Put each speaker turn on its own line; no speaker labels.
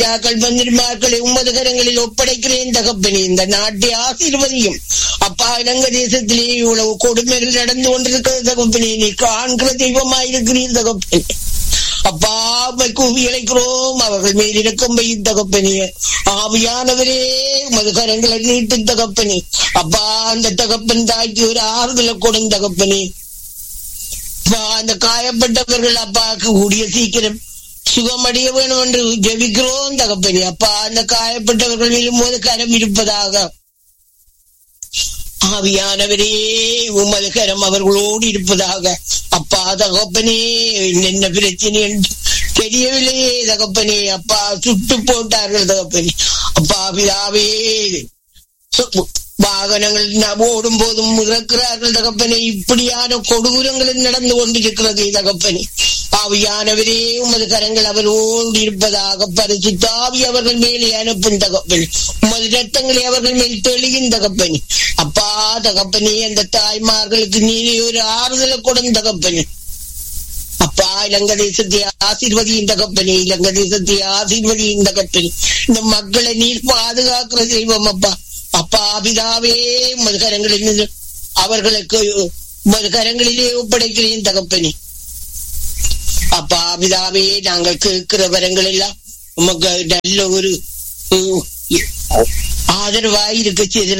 ராஜாக்கள் மந்திரிமார்களை உமது கரங்களில் ஒப்படைக்கிறேன் தகப்பனே இந்த நாட்டை ஆசீர்வதியும் அப்பா இலங்கை தேசத்திலே இவ்வளவு கொடுமைகள் நடந்து கொண்டிருக்கிறது தகப்பனே நீ காண்கிற தெய்வமாயிருக்கிறீர் தகப்பனே அப்பா கூவி அழைக்கிறோம் அவர்கள் மேல் இறக்கம் வையும் தகப்பனே ஆவியானவரே உமது கரங்களை நீட்டும் தகப்பனே அப்பா அந்த தகப்பன் தாய்க்கு ஒரு ஆறுதலை கொடும் தகப்பனே அப்பா அந்த காயப்பட்டவர்கள் அப்பாக்கு கூடிய சீக்கிரம் சுகமடைய வேணும் என்று ஜெபிக்கிறோம் தகப்பனே அப்பா அந்த காயப்பட்டவர்கள் மேலும் போது கரம் இருப்பதாக ஆவியானவரே உமது கரம் அவர்களோடு இருப்பதாக அப்பா தகப்பனே என்ன பிரச்சனை என்று தெரியவில்லையே தகப்பனே அப்பா சுட்டு போட்டார்கள் தகப்பனே அப்பா பிதாவே வாகனங்கள் ஓடும் போதும் இறக்கிறார்கள் தகப்பனே இப்படியான கொடூரங்கள் நடந்து கொண்டிருக்கிறது தகப்பனே ஆவியானவரே உமது கரங்கள் அவரோடு இருப்பதாக பரிசுத்தாவி அவர்கள் மேலே அனுப்பும் தகப்பனே உமது ரத்தங்களை அவர்கள் மேல் தெளியும் தகப்பனே அப்பா தகப்பனே அந்த தாய்மார்களுக்கு நீரே ஒரு ஆறுதலை கொடும் தகப்பனே அப்பா இலங்கை தேசத்தை ஆசீர்வதியின் தகப்பனே இலங்கை தேசத்தை ஆசீர்வதியின் தகப்பனே இந்த மக்களை நீர் பாதுகாக்கிற தெய்வம் அப்பா அப்பா பிதாவே உமது கரங்களில் அவர்களுக்கு உமது கரங்களிலே ஒப்படைக்கிறேன் தகப்பனே அப்பா பிதாவே நாங்கள் கேட்கிற வரங்கள் எல்லாம் உமக்கு நல்ல ஒரு ஆதரவாய் இருக்க செய்த